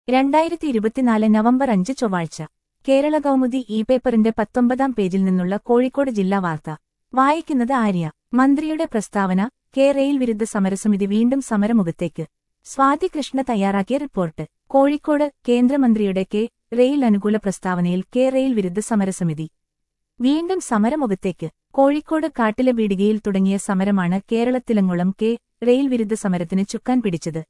രണ്ടായിരത്തി ഇരുപത്തിനാല് നവംബർ അഞ്ച് ചൊവ്വാഴ്ച കേരള കൗമുദി ഇ പേപ്പറിന്റെ പത്തൊമ്പതാം പേജിൽ നിന്നുള്ള കോഴിക്കോട് ജില്ലാ വാർത്ത വായിക്കുന്നത് ആര്യ മന്ത്രിയുടെ പ്രസ്താവന കെ റെയിൽ വിരുദ്ധ സമരസമിതി വീണ്ടും സമരമുഖത്തേക്ക് സ്വാതി കൃഷ്ണ തയ്യാറാക്കിയ റിപ്പോർട്ട് കോഴിക്കോട് കേന്ദ്രമന്ത്രിയുടെ കെ റെയിൽ അനുകൂല പ്രസ്താവനയിൽ കെ റെയിൽ വിരുദ്ധ സമരസമിതി വീണ്ടും സമരമുഖത്തേക്ക് കോഴിക്കോട് കാട്ടിലെ ബീഡികയിൽ തുടങ്ങിയ സമരമാണ് കേരളത്തിലെങ്ങുളം കെ റെയിൽ വിരുദ്ധ സമരത്തിന് ചുക്കാൻ പിടിച്ചത്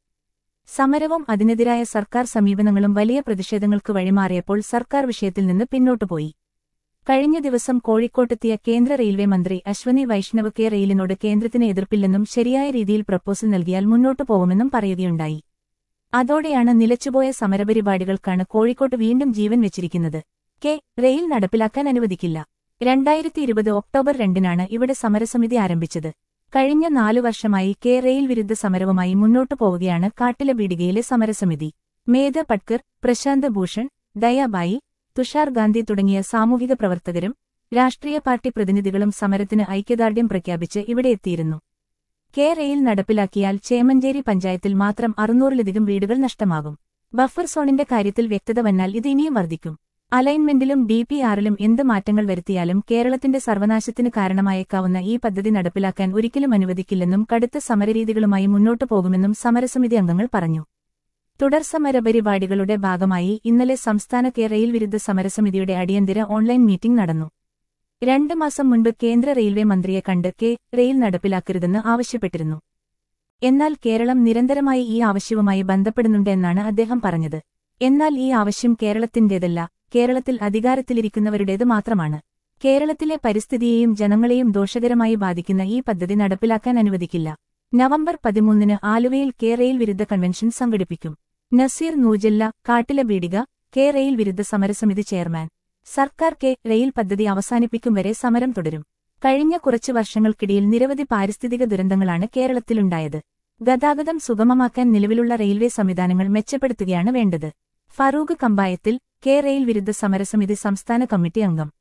സമരവും അതിനെതിരായ സർക്കാർ സമീപനങ്ങളും വലിയ പ്രതിഷേധങ്ങൾക്ക് വഴിമാറിയപ്പോൾ സർക്കാർ വിഷയത്തിൽ നിന്ന് പിന്നോട്ടുപോയി കഴിഞ്ഞ ദിവസം കോഴിക്കോട്ടെത്തിയ കേന്ദ്ര റെയിൽവേ മന്ത്രി അശ്വനി വൈഷ്ണവ് കെ റെയിലിനോട് കേന്ദ്രത്തിന് എതിർപ്പില്ലെന്നും ശരിയായ രീതിയിൽ പ്രപ്പോസൽ നൽകിയാൽ മുന്നോട്ടു പോകുമെന്നും പറയുകയുണ്ടായി അതോടെയാണ് നിലച്ചുപോയ സമരപരിപാടികൾക്കാണ് കോഴിക്കോട്ട് വീണ്ടും ജീവൻ വെച്ചിരിക്കുന്നത് കെ റെയിൽ നടപ്പിലാക്കാൻ അനുവദിക്കില്ല രണ്ടായിരത്തി ഇരുപത് ഒക്ടോബർ രണ്ടിനാണ് ഇവിടെ സമരസമിതി ആരംഭിച്ചത് കഴിഞ്ഞ നാലു വർഷമായി കെ റെയിൽ വിരുദ്ധ സമരവുമായി മുന്നോട്ടു പോവുകയാണ് കാട്ടിലെ ബീഡികയിലെ സമരസമിതി മേധ പട്കർ പ്രശാന്ത് ഭൂഷൺ ദയാബായി തുഷാർ ഗാന്ധി തുടങ്ങിയ സാമൂഹിക പ്രവർത്തകരും രാഷ്ട്രീയ പാർട്ടി പ്രതിനിധികളും സമരത്തിന് ഐക്യദാർഢ്യം പ്രഖ്യാപിച്ച് ഇവിടെ എത്തിയിരുന്നു കെ റെയിൽ നടപ്പിലാക്കിയാൽ ചേമഞ്ചേരി പഞ്ചായത്തിൽ മാത്രം അറുന്നൂറിലധികം വീടുകൾ നഷ്ടമാകും ബഫർ സോണിന്റെ കാര്യത്തിൽ വ്യക്തത വന്നാൽ ഇത് ഇനിയും വർദ്ധിക്കും അലൈൻമെന്റിലും ഡി പി ആറിലും എന്ത് മാറ്റങ്ങൾ വരുത്തിയാലും കേരളത്തിന്റെ സർവനാശത്തിന് കാരണമായേക്കാവുന്ന ഈ പദ്ധതി നടപ്പിലാക്കാൻ ഒരിക്കലും അനുവദിക്കില്ലെന്നും കടുത്ത സമരരീതികളുമായി മുന്നോട്ടു പോകുമെന്നും സമരസമിതി അംഗങ്ങൾ പറഞ്ഞു തുടർ സമരപരിപാടികളുടെ ഭാഗമായി ഇന്നലെ സംസ്ഥാന കെ റെയിൽ വിരുദ്ധ സമരസമിതിയുടെ അടിയന്തര ഓൺലൈൻ മീറ്റിംഗ് നടന്നു രണ്ട് മാസം മുൻപ് കേന്ദ്ര റെയിൽവേ മന്ത്രിയെ കണ്ട് കെ റെയിൽ നടപ്പിലാക്കരുതെന്ന് ആവശ്യപ്പെട്ടിരുന്നു എന്നാൽ കേരളം നിരന്തരമായി ഈ ആവശ്യവുമായി ബന്ധപ്പെടുന്നുണ്ടെന്നാണ് അദ്ദേഹം പറഞ്ഞത് എന്നാൽ ഈ ആവശ്യം കേരളത്തിന്റേതല്ല കേരളത്തിൽ അധികാരത്തിലിരിക്കുന്നവരുടേത് മാത്രമാണ് കേരളത്തിലെ പരിസ്ഥിതിയെയും ജനങ്ങളെയും ദോഷകരമായി ബാധിക്കുന്ന ഈ പദ്ധതി നടപ്പിലാക്കാൻ അനുവദിക്കില്ല നവംബർ പതിമൂന്നിന് ആലുവയിൽ കെ റെയിൽ വിരുദ്ധ കൺവെൻഷൻ സംഘടിപ്പിക്കും നസീർ നൂജല്ല കാട്ടിലെ ബീഡിക കെ റെയിൽ വിരുദ്ധ സമരസമിതി ചെയർമാൻ സർക്കാർ കെ റെയിൽ പദ്ധതി അവസാനിപ്പിക്കും വരെ സമരം തുടരും കഴിഞ്ഞ കുറച്ചു വർഷങ്ങൾക്കിടയിൽ നിരവധി പാരിസ്ഥിതിക ദുരന്തങ്ങളാണ് കേരളത്തിലുണ്ടായത് ഗതാഗതം സുഗമമാക്കാൻ നിലവിലുള്ള റെയിൽവേ സംവിധാനങ്ങൾ മെച്ചപ്പെടുത്തുകയാണ് വേണ്ടത് ഫറൂഖ് കമ്പായത്തിൽ കെ റെയിൽ വിരുദ്ധ സമരസമിതി സംസ്ഥാന കമ്മിറ്റി അംഗം